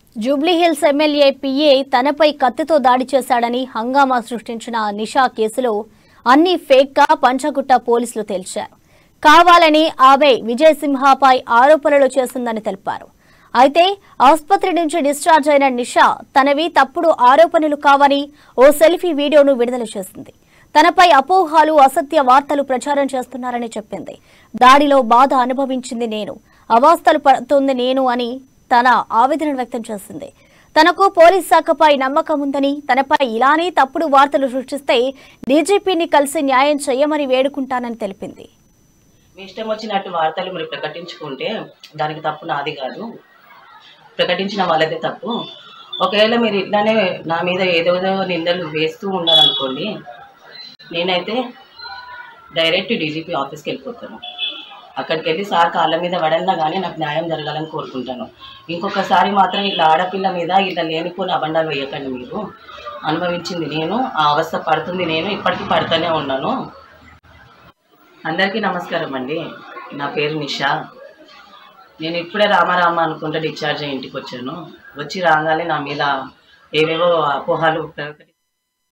Jubilee Hills MLA PA తనపై కత్తితో దాడి చేశాడని హంగామా సృష్టించిన నిషా కేసులో అన్ని ఫేక్గా పంచగుట్ట పోలీసులు తేల్చారు కావాలని ఆమె విజయసింహపై ఆరోపణలు చేసిందని తెలిపారు అయితే ఆసుపత్రి నుంచి డిశ్చార్జ్ అయిన నిషా తనవి తప్పుడు ఆరోపణలు కావని ఓ సెల్ఫీ వీడియోను విడుదల చేసింది తనపై అపోహాలు అసత్య వార్తలు ప్రచారం చేస్తున్నారని చెప్పింది దాడిలో బాధ అనుభవించింది నేను అవాస్తలు పడుతుంది నేను అని తన ఆవేదన వ్యక్తం చేసింది తనకు పోలీస్ శాఖపై నమ్మకం ఉందని తనపై ఇలానే తప్పుడు వార్తలు సృష్టిస్తే డీజీపీని కలిసి న్యాయం చేయమని వేడుకుంటానని తెలిపింది మీ ఇష్టం వచ్చినట్టు వార్తలు మీరు ప్రకటించుకుంటే దానికి తప్పు నాది కాదు ప్రకటించిన వాళ్ళదే తప్పు ఒకవేళ మీరు ఇట్లానే నా మీద ఏదేదో నిందలు వేస్తూ ఉన్నారనుకోండి నేనైతే డైరెక్ట్ డీజీపీ ఆఫీస్కి వెళ్ళిపోతాను అక్కడికి వెళ్ళి సార్ కాళ్ళ మీద పడన్నా కానీ నాకు న్యాయం జరగాలని కోరుకుంటాను ఇంకొకసారి మాత్రం ఇట్లా ఆడపిల్ల మీద ఇట్లా లేనిపోని అబండాలు వేయకండి మీరు అనుభవించింది నేను ఆ అవస్థ పడుతుంది నేను ఇప్పటికీ పడుతూనే ఉన్నాను అందరికీ నమస్కారం అండి నా పేరు నిషా నేను ఇప్పుడే రామారామ అనుకుంటే డిశ్చార్జ్ అయ్యి ఇంటికి వచ్చాను వచ్చి రాగానే నా మీద ఏవేవో అపోహాలు ప్రకటి